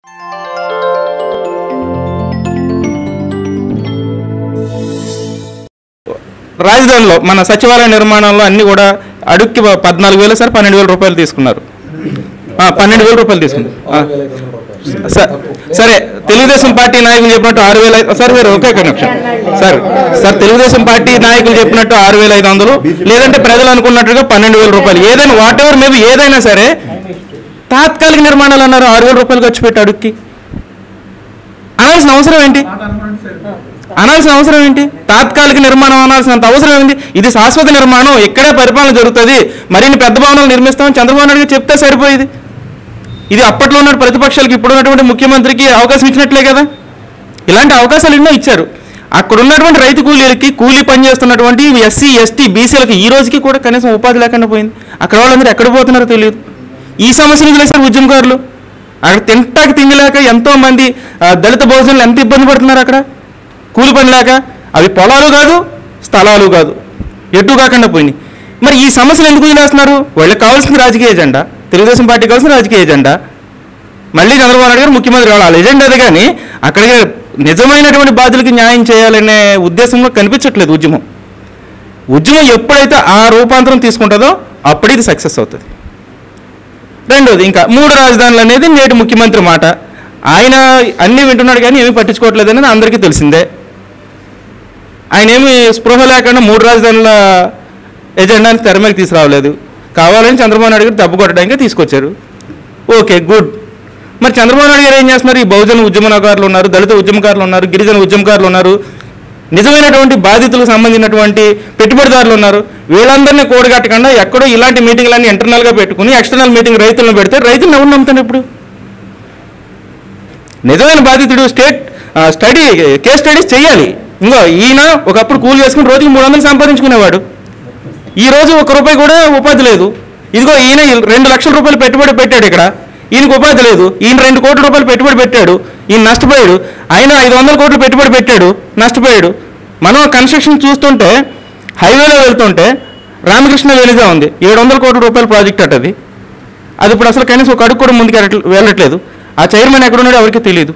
రాజధానిలో మన సచివాలయ నిర్మాణంలో అన్ని కూడా అడుక్కి పద్నాలుగు వేలు సార్ పన్నెండు వేల రూపాయలు తీసుకున్నారు ఆ, పన్నెండు వేల రూపాయలు తీసుకున్నారు ఆ. స- సరే తెలుగుదేశం పార్టీ నాయకులు చెప్పినట్టు ఆరు వేల ఐదు- సార్ మీరు ఒకే ఒక నిమిషం సార్ సార్ తెలుగుదేశం పార్టీ నాయకులు చెప్పినట్టు ఆరు వేల ఐదు వందలు లేదంటే ప్రజలు అనుకున్నట్టుగా పన్నెండు వేల రూపాయలు ఏదైనా వాట్ ఎవర్ మేబీ ఏదైనా సరే తాత్కాలిక నిర్మాణాలు అన్నారు ఆరు వేల రూపాయలు ఖర్చు పెట్టి అడుక్కి అనాల్సిన అవసరం ఏంటి అనాల్సిన అవసరం ఏంటి తాత్కాలిక నిర్మాణం అనాల్సినంత అవసరం ఏంటి ఇది శాశ్వత నిర్మాణం ఇక్కడే పరిపాలన జరుగుతుంది మరిన్ని పెద్ద భవనాలు నిర్మిస్తామని చంద్రబాబు నాయుడు గారు చెప్తే సరిపోయేది ఇది అప్పట్లో ఉన్న ప్రతిపక్షాలకు ఇప్పుడు ఉన్నటువంటి ముఖ్యమంత్రికి అవకాశం ఇచ్చినట్లే కదా ఇలాంటి అవకాశాలు ఎన్నో ఇచ్చారు అక్కడ ఉన్నటువంటి రైతు కూలీలకి కూలీ పని చేస్తున్నటువంటి ఎస్సీ ఎస్టీ బీసీలకు ఈ రోజుకి కూడా కనీసం ఉపాధి లేకుండా పోయింది అక్కడ వాళ్ళందరూ ఎక్కడ పోతున్నారో తెలియదు ఈ సమస్యను వదిలేశారు ఉద్యమకారులు అక్కడ తింటాకి తిండి లేక ఎంతో మంది ఆ, దళిత భోజనాలు ఎంత ఇబ్బంది పడుతున్నారు అక్కడ కూలి పని లేక అవి పొలాలు కాదు స్థలాలు కాదు ఎటు కాకుండా పోయినాయి మరి ఈ సమస్యలు ఎందుకు వదిలేస్తున్నారు వాళ్ళకి కావాల్సిన రాజకీయ ఎజెండా తెలుగుదేశం పార్టీ కావాల్సిన రాజకీయ ఎజెండా మళ్ళీ చంద్రబాబు నాయుడు గారు ముఖ్యమంత్రి కావాలి ఎజెండా అది కానీ అక్కడికి నిజమైనటువంటి బాధ్యులకి న్యాయం చేయాలనే ఉద్దేశంలో కనిపించట్లేదు ఉద్యమం ఉద్యమం ఎప్పుడైతే ఆ రూపాంతరం తీసుకుంటుందో అప్పుడు ఇది సక్సెస్ అవుతుంది రెండోది ఇంకా మూడు రాజధానులు అనేది నేటి ముఖ్యమంత్రి మాట ఆయన అన్నీ వింటున్నాడు కానీ ఏమీ పట్టించుకోవట్లేదు అనేది అందరికీ తెలిసిందే ఆయన ఏమి స్పృహ లేకుండా మూడు రాజధానుల ఎజెండాని తెర మీద తీసుకురావలేదు కావాలని చంద్రబాబు నాయుడు గారు దెబ్బ కొట్టడానికి తీసుకొచ్చారు ఓకే గుడ్ మరి చంద్రబాబు నాయుడు గారు ఏం చేస్తున్నారు ఈ బహుజన ఉద్యమకారులు ఉన్నారు దళిత ఉద్యమకారులు ఉన్నారు గిరిజన ఉద్యమకారులు ఉన్నారు నిజమైనటువంటి బాధితులకు సంబంధించినటువంటి పెట్టుబడిదారులు ఉన్నారు వీళ్ళందరినీ కూడగట్టకుండా ఎక్కడో ఇలాంటి మీటింగ్లన్నీ ఇంటర్నల్గా పెట్టుకుని ఎక్స్టర్నల్ మీటింగ్ రైతులను పెడితే రైతులను ఎవరు నమ్ముతాను ఇప్పుడు నిజమైన బాధితుడు స్టేట్ ఆ, స్టడీ కేస్ స్టడీస్ చేయాలి ఇంకో ఈయన ఒకప్పుడు కూలి చేసుకుని రోజుకి మూడు వందలు సంపాదించుకునేవాడు ఈ రోజు ఒక రూపాయి కూడా ఉపాధి లేదు ఇదిగో ఈయన ఇల్- రెండు లక్షల రూపాయలు పెట్టుబడి పెట్టాడు ఇక్కడ ఈయనకు ఉపాధి లేదు ఈయన రెండు కోట్ల రూపాయలు పెట్టుబడి పెట్టాడు ఈయన నష్టపోయాడు ఆయన ఐదు వందల కోట్లు పెట్టుబడి పెట్టాడు నష్టపోయాడు మనం కన్స్ట్రక్షన్ చూస్తుంటే హైవేలో వెళ్తుంటే రామకృష్ణ వెలిగా ఉంది ఏడు వందల కోట్ల రూపాయల ప్రాజెక్ట్ అట అది అది ఇప్పుడు అసలు కనీసం ఒక అడుగు కూడా ముందుకు వెళ్ళట్లే- వెళ్ళట్లేదు ఆ చైర్మన్ ఎక్కడున్నాడో ఎవరికి తెలియదు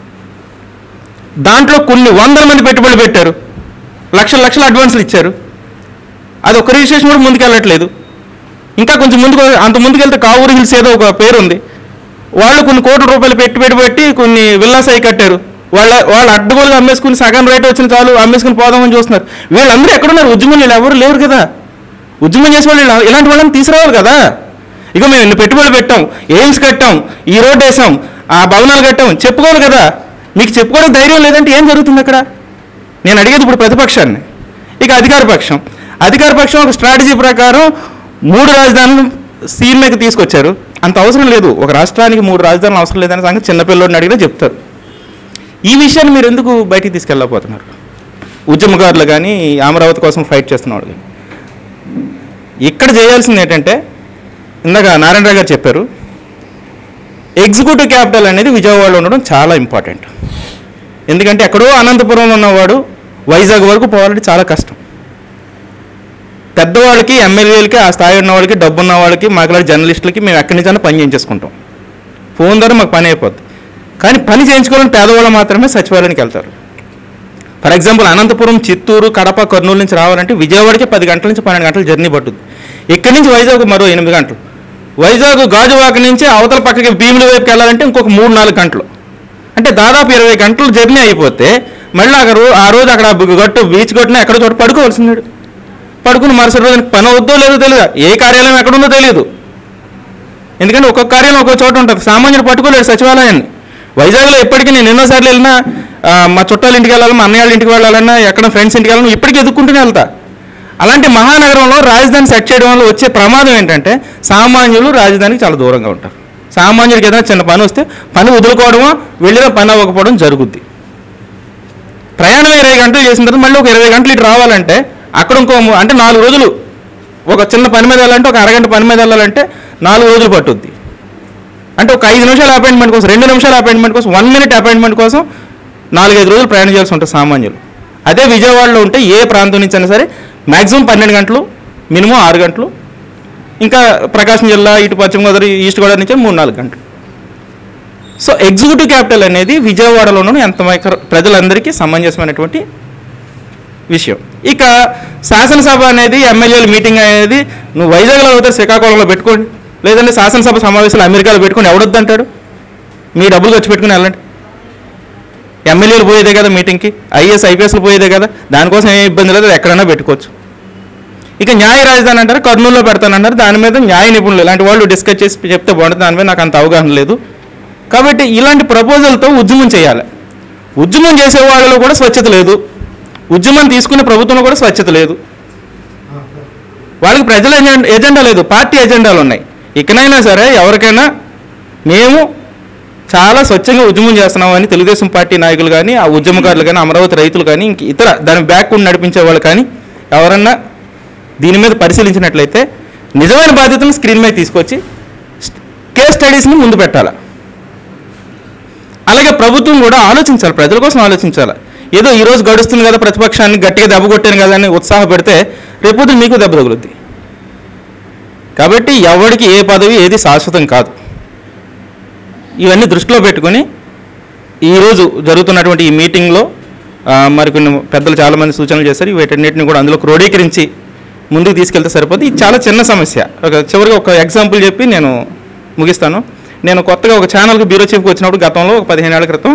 దాంట్లో కొన్ని వందల మంది పెట్టుబడులు పెట్టారు లక్షల లక్షల అడ్వాన్స్లు ఇచ్చారు అది ఒక రిజిస్ట్రేషన్ కూడా ముందుకు వెళ్ళట్లేదు ఇంకా కొంచెం ముందుకు అంత ముందుకు వెళ్తే కావూరు హిల్స్ ఏదో ఒక పేరు ఉంది వాళ్ళు కొన్ని కోట్ల రూపాయలు పెట్టుబడి పెట్టి కొన్ని విల్లాస్ అయి కట్టారు వాళ్ళ వాళ్ళు అడ్డగోలుగా అమ్మేసుకుని సగం రేట్ వచ్చిన చాలు అమ్మేసుకుని పోదామని చూస్తున్నారు వీళ్ళందరూ ఎక్కడున్నారు ఉద్యమం వీళ్ళు ఎవరు లేరు కదా ఉద్యమం చేసే వాళ్ళు ఇలా- ఇలాంటి వాళ్ళని తీసుకురావాలి కదా ఇక మేము ఇన్ని పెట్టుబడులు పెట్టాం ఎయిమ్స్ కట్టాం ఈ రోడ్ వేసాం ఆ భవనాలు కట్టాం చెప్పుకోవాలి కదా మీకు చెప్పుకోవడం ధైర్యం లేదంటే ఏం జరుగుతుంది అక్కడ నేను అడిగేది ఇప్పుడు ప్రతిపక్షాన్ని ఇక అధికార పక్షం అధికార పక్షం ఒక స్ట్రాటజీ ప్రకారం మూడు రాజధానులు సీన్ మీద తీసుకొచ్చారు అంత అవసరం లేదు ఒక రాష్ట్రానికి మూడు రాజధానులు అవసరం లేదనే సంగతి చిన్నపిల్లోడిని అడిగినా చెప్తారు ఈ విషయాన్ని మీరు ఎందుకు బయటికి తీసుకెళ్ళకపోతున్నారు ఉద్యమకారులు కానీ అమరావతి కోసం ఫైట్ చేస్తున్నవాడు కానీ ఇక్కడ చేయాల్సింది ఏంటంటే ఇందాక నారాయణరావు గారు చెప్పారు ఎగ్జిక్యూటివ్ క్యాపిటల్ అనేది విజయవాడలో ఉండడం చాలా ఇంపార్టెంట్ ఎందుకంటే ఎక్కడో అనంతపురంలో ఉన్నవాడు వైజాగ్ వరకు పోవాలంటే చాలా కష్టం పెద్దవాళ్ళకి ఎమ్మెల్యేలకి ఆ స్థాయి ఉన్న వాళ్ళకి డబ్బు ఉన్న వాళ్ళకి మాకులాంటి జర్నలిస్టులకి మేము ఎక్కడి నుంచైనా పని చేయించేసుకుంటాం ఫోన్ ద్వారా మాకు పని అయిపోద్ది కానీ పని చేయించుకోవాలని పేదవాళ్ళు మాత్రమే సచివాలయానికి వెళ్తారు ఫర్ ఎగ్జాంపుల్ అనంతపురం చిత్తూరు కడప కర్నూలు నుంచి రావాలంటే విజయవాడకి పది గంటల నుంచి పన్నెండు గంటల జర్నీ పట్టుద్ది ఇక్కడి నుంచి వైజాగ్ మరో ఎనిమిది గంటలు వైజాగ్ గాజువాక నుంచి అవతల పక్కకి భీముల వైపుకి వెళ్ళాలంటే ఇంకొక మూడు నాలుగు గంటలు అంటే దాదాపు ఇరవై గంటలు జర్నీ అయిపోతే మళ్ళీ అక్కడ రో- ఆ రోజు అక్కడ బు- గట్టు బీచ్ గట్టున ఎక్కడ చోట పడుకోవాల్సిందాడు పడుకుని మరుసటి రోజు పని అవుద్దో లేదో తెలియదు ఏ కార్యాలయం ఎక్కడుందో తెలియదు ఎందుకంటే ఒక్కొక్క కార్యాలయం ఒక్కొక్క చోట ఉంటుంది సామాన్యుడు పట్టుకోలేడు సచివాలయాన్ని వైజాగ్లో ఇప్పటికీ నేను ఎన్నోసార్లు వెళ్ళినా ఆ, మా చుట్టాల ఇంటికి వెళ్ళాలి మా అన్నయ్య వాళ్ళ ఇంటికి వెళ్ళాలన్నా ఎక్కడ ఫ్రెండ్స్ ఇంటికి వెళ్ళాలన్నా ఇప్పటికీ ఎదుక్కుంటూనే వెళ్తా అలాంటి మహానగరంలో రాజధాని సెట్ చేయడం వల్ల వచ్చే ప్రమాదం ఏంటంటే సామాన్యులు రాజధానికి చాలా దూరంగా ఉంటారు సామాన్యుడికి ఏదైనా చిన్న పని వస్తే పని వదులుకోవడమో వెళ్ళిన పని అవ్వకపోవడం జరుగుద్ది ప్రయాణం ఇరవై గంటలు చేసిన తర్వాత మళ్ళీ ఒక ఇరవై గంటలు ఇటు రావాలంటే అక్కడ ఇంకో ము- అంటే నాలుగు రోజులు ఒక చిన్న పని మీద వెళ్ళాలంటే ఒక అరగంట పని మీద వెళ్ళాలంటే నాలుగు రోజులు పట్టుద్ది అంటే ఒక ఐదు నిమిషాల అపాయింట్మెంట్ కోసం రెండు నిమిషాల అపాయింట్మెంట్ కోసం వన్ మినిట్ అపాయింట్మెంట్ కోసం నాలుగైదు రోజులు ప్రయాణం చేయాల్సి ఉంటుంది సామాన్యులు అదే విజయవాడలో ఉంటే ఏ ప్రాంతం నుంచి అయినా సరే మ్యాక్సిమం పన్నెండు గంటలు మినిమం ఆరు గంటలు ఇంకా ప్రకాశం జిల్లా ఇటు పశ్చిమ గోదావరి ఈస్ట్ గోదావరి నుంచి మూడు నాలుగు గంటలు సో ఎగ్జిక్యూటివ్ క్యాపిటల్ అనేది విజయవాడలోనూ ఎంత మైక్రో ప్రజలందరికీ సమంజసమైనటువంటి విషయం ఇక శాసనసభ అనేది ఎమ్మెల్యేల మీటింగ్ అనేది నువ్వు వైజాగ్లో అవుతారు శ్రీకాకుళంలో పెట్టుకోండి లేదంటే శాసనసభ సమావేశాలు అమెరికాలో పెట్టుకొని ఎవడొద్దంటాడు మీ డబ్బులు ఖర్చు పెట్టుకుని వెళ్ళండి ఎమ్మెల్యేలు పోయేదే కదా మీటింగ్కి ఐఏఎస్ ఐపీఎస్లు పోయేదే కదా దానికోసం ఏ ఇబ్బంది లేదు అది ఎక్కడైనా పెట్టుకోవచ్చు ఇక న్యాయ రాజధాని అంటారు కర్నూలులో పెడతానంటారు దాని మీద న్యాయ నిపుణులు ఇలాంటి వాళ్ళు డిస్కస్ చేసి చెప్తే బాగుంటుంది దాని మీద నాకు అంత అవగాహన లేదు కాబట్టి ఇలాంటి ప్రపోజల్తో ఉద్యమం చేయాలి ఉద్యమం చేసే వాళ్ళలో కూడా స్వచ్ఛత లేదు ఉద్యమం తీసుకునే ప్రభుత్వంలో కూడా స్వచ్ఛత లేదు వాళ్ళకి ప్రజల ఎజెండా ఎజెండా లేదు పార్టీ ఎజెండాలు ఉన్నాయి ఇకనైనా సరే ఎవరికైనా మేము చాలా స్వచ్ఛంగా ఉద్యమం చేస్తున్నామని తెలుగుదేశం పార్టీ నాయకులు కానీ ఆ ఉద్యమకారులు కానీ అమరావతి రైతులు కానీ ఇంక ఇతర దాని బ్యాక్ ఉండి నడిపించే వాళ్ళు కానీ ఎవరన్నా దీని మీద పరిశీలించినట్లయితే నిజమైన బాధ్యతను స్క్రీన్ మీద తీసుకొచ్చి కేస్ స్టడీస్ని ముందు పెట్టాలి అలాగే ప్రభుత్వం కూడా ఆలోచించాలి ప్రజల కోసం ఆలోచించాలి ఏదో ఈ రోజు గడుస్తుంది కదా ప్రతిపక్షాన్ని గట్టిగా దెబ్బ కొట్టాను కదా అని ఉత్సాహపెడితే రేపొద్దు మీకు దెబ్బ తగులుద్ది కాబట్టి ఎవరికి ఏ పదవి ఏది శాశ్వతం కాదు ఇవన్నీ దృష్టిలో పెట్టుకొని ఈరోజు జరుగుతున్నటువంటి ఈ మీటింగ్లో ఆ, మరికొన్ని పెద్దలు చాలామంది సూచనలు చేశారు వీటన్నిటిని కూడా అందులో క్రోడీకరించి ముందుకు తీసుకెళ్తే సరిపోతుంది ఇది చాలా చిన్న సమస్య ఒక చివరిగా ఒక ఎగ్జాంపుల్ చెప్పి నేను ముగిస్తాను నేను కొత్తగా ఒక ఛానల్కి బ్యూరో చీఫ్కి వచ్చినప్పుడు గతంలో ఒక పదిహేను ఏళ్ల క్రితం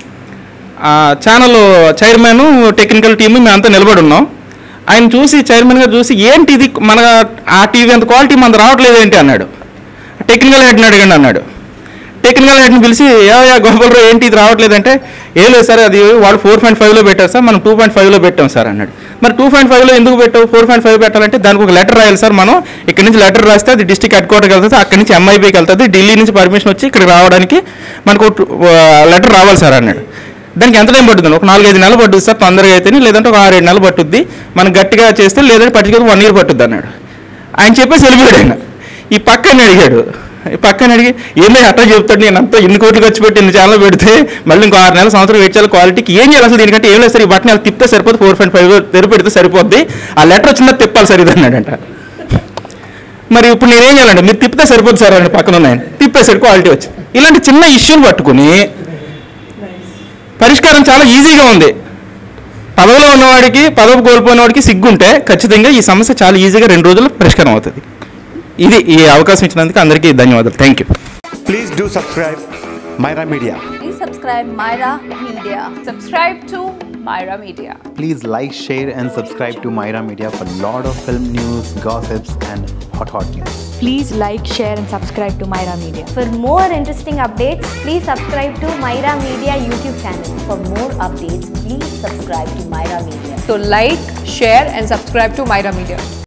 ఆ ఛానల్ చైర్మన్ టెక్నికల్ టీమ్ మేమంతా నిలబడి ఉన్నాం ఆయన చూసి చైర్మన్ గారు చూసి ఏంటి ఇది మన ఆ టీవీ అంత క్వాలిటీ మనది రావట్లేదు ఏంటి అన్నాడు టెక్నికల్ హెడ్ని అడగండి అన్నాడు టెక్నికల్ హెడ్ని పిలిచి యా గోపాలరావు ఏంటి ఇది రావట్లేదంటే ఏం లేదు సార్ అది వాళ్ళు ఫోర్ పాయింట్ ఫైవ్లో పెట్టారు సార్ మనం టూ పాయింట్ ఫైవ్లో పెట్టాం సార్ అన్నాడు మరి టూ పాయింట్ ఫైవ్లో ఎందుకు పెట్టావు ఫోర్ పాయింట్ ఫైవ్ పెట్టాలంటే దానికి ఒక లెటర్ రాయాలి సార్ మనం ఇక్కడ నుంచి లెటర్ రాస్తే అది డిస్ట్రిక్ట్ హెడ్ క్వార్టర్కి వెళ్తుంది అక్కడి నుంచి ఎంఐబీకి వెళ్తుంది ఢిల్లీ నుంచి పర్మిషన్ వచ్చి ఇక్కడ రావడానికి మనకు లెటర్ రావాలి సార్ అన్నాడు దానికి ఎంత టైం పడుతుంది ఒక నాలుగైదు నెలలు పట్టుద్ది సార్ తొందరగా అయితేనే లేదంటే ఒక ఆరేడు నెలలు పట్టుద్ది మనం గట్టిగా చేస్తే లేదంటే పర్టికులర్ వన్ ఇయర్ పట్టుద్ది అన్నాడు ఆయన చెప్పేసి వెళ్ళిపోయాడు ఆయన ఈ పక్కన అడిగాడు ఈ పక్కన అడిగి ఏందో అట్లా చెప్తాడు నేను అంతా ఇన్ని కోట్లు ఖర్చు పెట్టి ఇన్ని ఛానల్ పెడితే మళ్ళీ ఇంకో ఆరు నెలల సంవత్సరం వెయిట్ చేయాలి క్వాలిటీకి ఏం చేయాలి అసలు దీనికంటే ఏం లేదు సార్ ఈ బట్టన్ అలా తిప్పితే సరిపోతుంది ఫోర్ పాయింట్ ఫైవ్ తెరి పెడితే సరిపోద్ది ఆ లెటర్ వచ్చిందా తిప్పాలి సార్ ఇది అన్నాడంట మరి ఇప్పుడు నేనేం చేయాలంటే మీరు తిప్పితే సరిపోద్ది సార్ అని పక్కన ఉన్నాయని తిప్పేసాడు క్వాలిటీ వచ్చింది ఇలాంటి చిన్న ఇష్యూని పట్టుకుని పరిష్కారం చాలా ఈజీగా ఉంది పదవిలో ఉన్నవాడికి పదవి కోల్పోయిన వాడికి సిగ్గుంటే ఖచ్చితంగా ఈ సమస్య చాలా ఈజీగా రెండు రోజుల్లో పరిష్కారం అవుతుంది ఇది ఈ అవకాశం ఇచ్చినందుకు అందరికీ ధన్యవాదాలు thank you Please do subscribe Myra Media. Please subscribe Myra Media. Subscribe to Myra Media. Please like, share, and subscribe to Myra Media for lot of film news, gossips, and hot hot news. Please like, share, and subscribe to Myra Media. For more interesting updates, please subscribe to Myra Media YouTube channel. For more updates, please subscribe to Myra Media. So like, share and subscribe to Myra Media.